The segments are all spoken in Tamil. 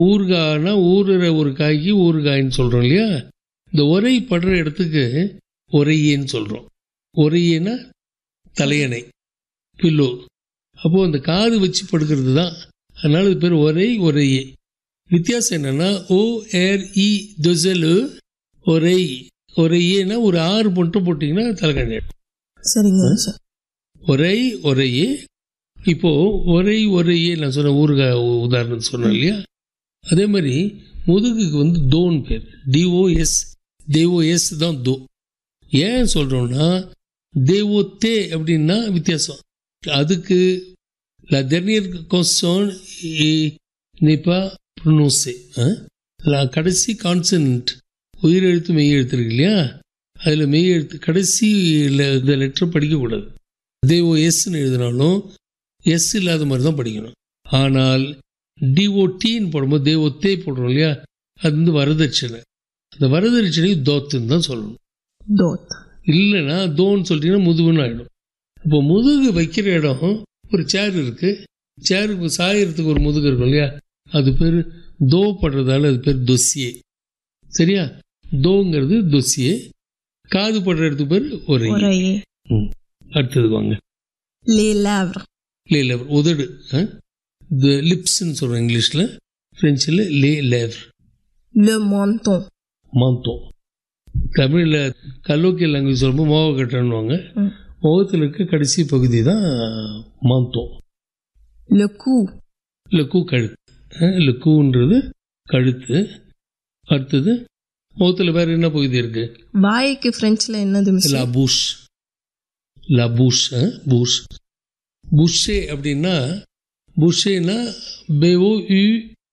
ஊறுகாய்னா ஊறுற ஒரு காய்க்கு ஊறுகாய்ன்னு சொல்கிறோம் இல்லையா இந்த ஒரை படுற இடத்துக்கு ஒரையேன்னு சொல்கிறோம் ஒரையேனா தலையணை பில்லோ அப்போது அந்த காது வச்சு படுக்கிறது தான் அதனால இது பேர் ஒரை ஒரையே வித்தியாசம் என்னன்னா ஓ ஏர் இ தொசலு ஒரை ஒரையேனா ஒரு ஆறு மட்டும் போட்டிங்கன்னா தலைக்கணி சரிங்க சார் ஒரை ஒரையே இப்போ ஒரை ஒரையே நான் சொன்ன ஊறுகாய் உ- உதாரணம் சொன்னேன் இல்லையா அதே மாதிரி முதுகுக்கு வந்து தோன் பேர் டிஓஎஸ் தேஓஎஸ் தான் தோ ஏன் சொல்கிறோம்னா தேவோ தே அப்படின்னா வித்தியாசம் அதுக்கு la dernière consonne n'est pas prononcée hein? la கடைசி கான்சனன்ட் உயிரெழுத்து மெய் எழுத்து இருக்கு இல்லையா அதில் மெய் எழுத்து கடைசி இந்த லெட்டர் படிக்கக்கூடாது தேவோ எஸ்ன்னு எழுதினாலும் எஸ் இல்லாத மாதிரி தான் படிக்கணும் ஆனால் டிஓடின்னு போடும்போது தேவோ தே போடுறோம் இல்லையா அது வந்து வரதட்சணை அந்த வரதட்சணை தோத்துன்னு தான் சொல்லணும் தோத் இல்லைன்னா தோன்னு சொல்லிட்டீங்கன்னா முதுகுன்னு ஆகிடும் இப்போ முதுகு வைக்கிற இடம் ஒரு சேர் இருக்கு சேருக்கு சாயறதுக்கு ஒரு முதுகு இருக்கும் இல்லையா அது பேர் தோ படுறதால அது பேர் தொசியே சரியா தோங்கிறது தொசியே காது படுற இடத்துக்கு பேர் ஒரே ஒரையே அடுத்தது வாங்க லே லேவ்ர் லே லேவர் உதடு த லிப்ஸ்ன்னு சொல்கிறோம் இங்கிலீஷில் ஃப்ரெஞ்சில் லே லேவர் le menton மாந்தோம் தமிழில் கல்லோக்கிய லாங்குவேஜ் சொல்லும்போது மோக கட்டணுவாங்க ம். முகத்தில் இருக்க கடைசி பகுதி தான் மாந்தோம் le cou இல்லை கூ கழுத்து அஹ், இல்லை கூன்றது கழுத்து அடுத்தது முகத்தில் வேற என்ன பகுதி இருக்கு வாய்க்கு ஃப்ரெஞ்சில் என்னது மிஸ் லா பூஷ் லா பூஷ் அஹ், பூஷ் புஷே அப்படின்னா புஷேனா B O U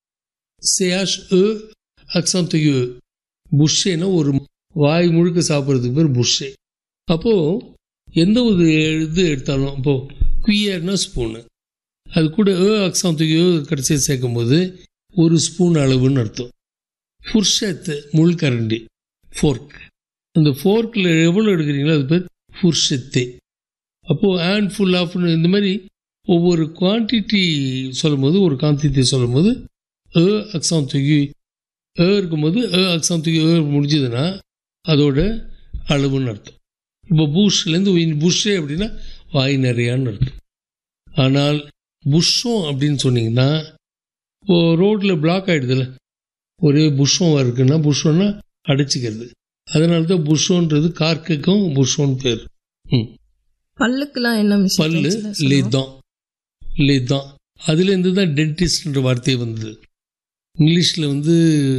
C H E accent U புஷேனா ஒரு வாய் முழுக்க சாப்பிட்றதுக்கு பேர் புஷே அப்போது எந்த ஒரு இது எடுத்தாலும் இப்போது குயர்னா ஸ்பூனு அது கூட ஏ அக்சந்த் யு கடைசியாக சேர்க்கும் போது ஒரு ஸ்பூன் அளவுன்னு அர்த்தம் ஃபுர்ஷத்து முள்கரண்டி ஃபோர்க் அந்த ஃபோர்க்கில் எவ்வளோ எடுக்கிறீங்களோ அது பேர் ஃபுர்ஷத்தே அப்போது ஹேண்ட் ஃபுல் ஆஃப்னு இந்த மாதிரி ஒவ்வொரு குவான்டிட்டி சொல்லும்போது ஒரு குவான்டிட்டி சொல்லும்போது ஏ அக்ஸாம் தூக்கி ஏ இருக்கும்போது ஏ அக்ஸாம் தூக்கி ஏ முடிஞ்சதுன்னா அதோட அளவுன்னு அர்த்தம் இப்போ பூஷ்லேருந்து புஷ்ஷே அப்படின்னா வாய் நிறையான்னு அர்த்தம் ஆனால் புஷ்ஷம் அப்படின்னு சொன்னீங்கன்னா இப்போ ரோட்டில் பிளாக் ஆகிடுதுல்ல ஒரே புஷ்ஷம் இருக்குன்னா புஷ்ஷம்னா அடைச்சிக்கிறது அதனால தான் புஷ்ஷோன்றது கார்க்குக்கும் புஷ்ஷோன்னு பேர் ம் பல்லுக்கெல்லாம் என்ன மிஸ் பல்லு லேதான் லேதான் அதுலேருந்து தான் டென்டிஸ்ட்ன்ற வார்த்தை வந்தது இங்கிலீஷில் வந்து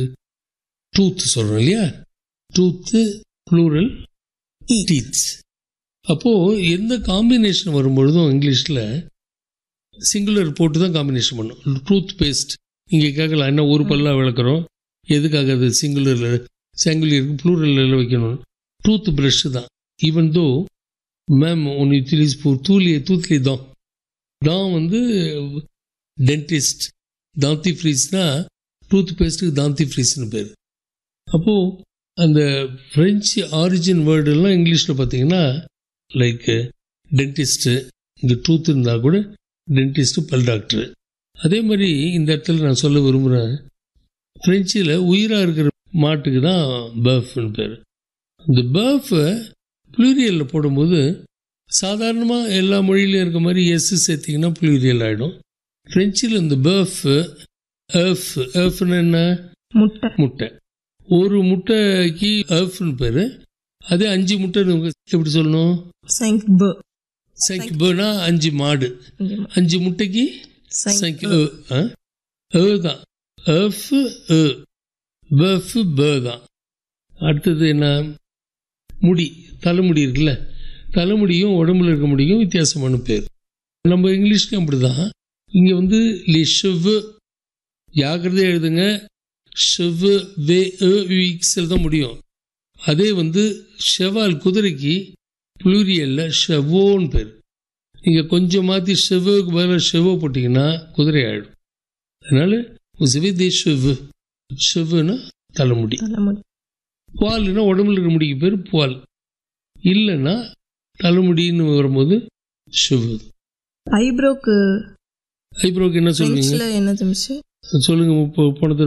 டூத் சொல்கிறோம் இல்லையா டூத்து ப்ளூரல் டீத்ஸ் அப்போது எந்த காம்பினேஷன் வரும்பொழுதும் இங்கிலீஷில் சிங்குலர் போட்டு தான் காம்பினேஷன் பண்ணும் டூத் பேஸ்ட் நீங்கள் கேட்கலாம் என்ன ஒரு பல்லா விளக்குறோம் எதுக்காக அது சிங்குலரில் சிங்குலருக்கு ப்ளூரலில் வைக்கணும் டூத் ப்ரஷ் தான் ஈவன் தோ மேம் ஒன் யூட்டிலிஸ் pour tous les toutes les dents தான் வந்து டென்டிஸ்ட் தாந்தி ஃப்ரீஸ்னா டூத் பேஸ்ட்டுக்கு தாந்தி ஃப்ரீஸ்னு பேர் அப்போது அந்த ஃப்ரெஞ்சு ஆரிஜின் வேர்டெல்லாம் இங்கிலீஷில் பார்த்தீங்கன்னா லைக் டென்டிஸ்ட்டு இங்கே டூத் இருந்தால் கூட டென்டிஸ்ட்டு பல் டாக்டரு அதே மாதிரி இந்த இடத்துல நான் சொல்ல விரும்புகிறேன் ஃப்ரெஞ்சில் உயிராக இருக்கிற மாட்டுக்கு தான் பர்ஃப்னு பேர் இந்த பர்ஃபை ப்ளூரியலில் போடும்போது சாதாரணமாக எல்லா மொழியிலையும் இருக்க மாதிரி எஸ் சேர்த்திங்கன்னா ப்ளூரியல் ஆகிடும் ஃப்ரெஞ்சில் இந்த பர்ஃப் எஃப் எஃப்னு என்ன முட்டை முட்டை ஒரு முட்டைக்கு எஃப்னு பேர் அதே அஞ்சு முட்டை எப்படி சொல்லணும் cinq ப சைக்கு பேனா அஞ்சு மாடு அஞ்சு முட்டைக்கு சைக்கு ஏ ஆ? ஏ தான் எஃப் ஏ பஃப் ப தான் அடுத்தது என்ன முடி தலைமுடி இருக்குல்ல தலைமுடியும் உடம்புல இருக்க முடியும் வித்தியாசமான பேர் நம்ம இங்கிலீஷ்லையும் அப்படி தான் இங்கே வந்து லி ஷெவ் ஜாக்கிரதையாக எழுதுங்க ஷெவ் வே எக்ஸில் தான் முடியும் அதே வந்து ஷெவால் குதிரைக்கு ப்ளூரியலில் ஷெவோன்னு பேர் நீங்கள் கொஞ்சம் மாற்றி ஷெவோக்கு பதிலாக ஷெவோ போட்டிங்கன்னா குதிரை ஆகிடும் அதனால் உசவே தே ஷெவ் ஷெவ்னா தலைமுடி தலைமுடி புவால்னா உடம்புல இருக்க முடிக்கு பேர் புவால் இல்லைன்னா தலைமுடின்னு வரும்போது ஷிவ் ஐப்ரோக்கு ஐப்ரோக்கு என்ன சொல்லுவீங்க ஃப்ரெஞ்சில் என்னது மிஸ் சொல்லுங்கள் முப்ப போன தடவை